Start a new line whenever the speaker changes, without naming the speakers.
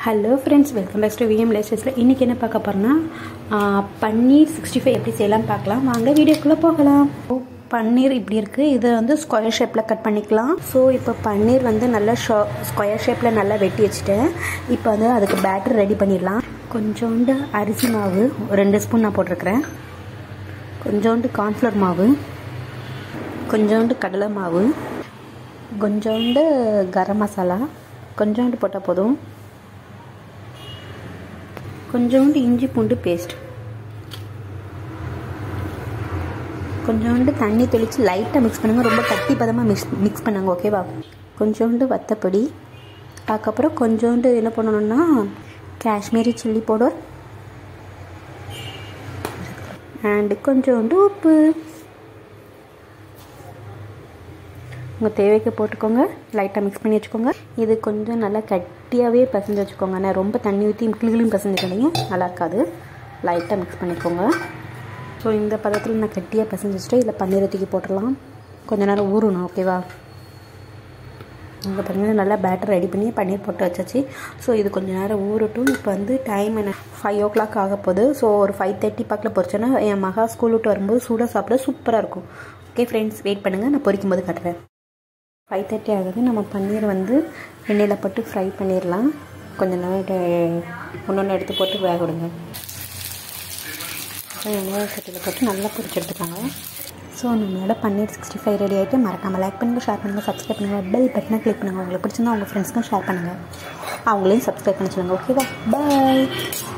hello friends welcome back to VM லேசஸில் இன்றைக்கி என்ன பார்க்க போகிறோன்னா பன்னீர் சிக்ஸ்டி ஃபைவ் எப்படி செய்யலாம் பார்க்கலாம் வாங்க வீடியோக்குள்ளே போகலாம் பன்னீர் இப்படி இருக்குது இதை வந்து ஸ்கொயர் ஷேப்பில் கட் பண்ணிக்கலாம் ஸோ இப்போ பன்னீர் வந்து நல்லா ஷோ ஸ்கொயர் ஷேப்பில் நல்லா வெட்டி வச்சுட்டேன் இப்போ வந்து அதுக்கு பேட்டர் ரெடி பண்ணிடலாம் கொஞ்சோண்டு அரிசி மாவு ரெண்டு ஸ்பூன் நான் போட்டிருக்கிறேன் கொஞ்சோண்டு கார்ன்ஃப்ளவர் மாவு கொஞ்சோண்டு கடலை மாவு கொஞ்சோண்டு கரம் மசாலா கொஞ்சோண்டு போட்டால் போதும் கொஞ்சோண்டு இஞ்சி பூண்டு பேஸ்ட் கொஞ்சோண்டு தண்ணி தெளித்து லைட்டாக மிக்ஸ் பண்ணுங்கள் ரொம்ப கட்டி பதமாக மிக்ஸ் மிக்ஸ் பண்ணுங்க ஓகேவா கொஞ்சோண்டு வத்தப்பொடி அதுக்கப்புறம் கொஞ்சோண்டு என்ன பண்ணணும்னா காஷ்மீரி சில்லி பவுடர் அண்டு கொஞ்சோண்டு உப்பு உங்கள் தேவைக்கு போட்டுக்கோங்க லைட்டாக மிக்ஸ் பண்ணி வச்சுக்கோங்க இது கொஞ்சம் நல்லா கட்டியாகவே பசஞ்சு வச்சுக்கோங்க நான் ரொம்ப தண்ணி ஊற்றி கிளிகிளியும் பசஞ்சுக்கிட்டீங்க நல்லா இருக்காது லைட்டாக மிக்ஸ் பண்ணிக்கோங்க ஸோ இந்த பதத்தில் நான் கட்டியாக பசஞ்சு வச்சுட்டு இதில் பன்னீரை தூக்கி போட்டுடலாம் கொஞ்ச நேரம் ஊறணும் ஓகேவா இங்கே பாருங்கள் நல்லா பேட்டர் ரெடி பண்ணி பன்னீர் போட்டு வச்சாச்சு ஸோ இது கொஞ்சம் நேரம் ஊறட்டும் இப்போ வந்து டைம் என்ன ஃபைவ் ஓ கிளாக் ஆக போகுது ஸோ ஒரு ஃபைவ் தேர்ட்டி பக்கில் பொறிச்சோன்னா என் மகா ஸ்கூல் விட்டு வரும்போது சூடாக சாப்பிட சூப்பராக இருக்கும் ஓகே ஃப்ரெண்ட்ஸ் வெயிட் பண்ணுங்கள் நான் பொரிக்கும் போது காட்டுறேன் ஃபைவ் தேர்ட்டி ஆகுது நம்ம பன்னீர் வந்து எண்ணெயில் போட்டு ஃப்ரை பண்ணிடலாம் கொஞ்ச நேரம் ஒன்று ஒன்று எடுத்து போட்டு வேக விடுங்க எண்ணெய் சட்டியில் போட்டு நல்லா பொரிச்சு எடுத்துக்காங்க ஸோ நம்மளோட பன்னீர் சிக்ஸ்டி ஃபைவ் ரெடி ஆகிட்டு மறக்காமல் லைக் பண்ணுங்கள் ஷேர் பண்ணுங்கள் சப்ஸ்கிரைப் பண்ணுங்கள் பெல் பட்டனை கிளிக் பண்ணுங்கள் உங்களுக்கு பிடிச்சிருந்தா உங்கள் ஃப்ரெண்ட்ஸ்க்கும் ஷேர் பண்ணுங்கள் அவங்களையும் சப்ஸ்கிரைப் பண்ண சொல்லுங்கள் ஓகேவா பாய்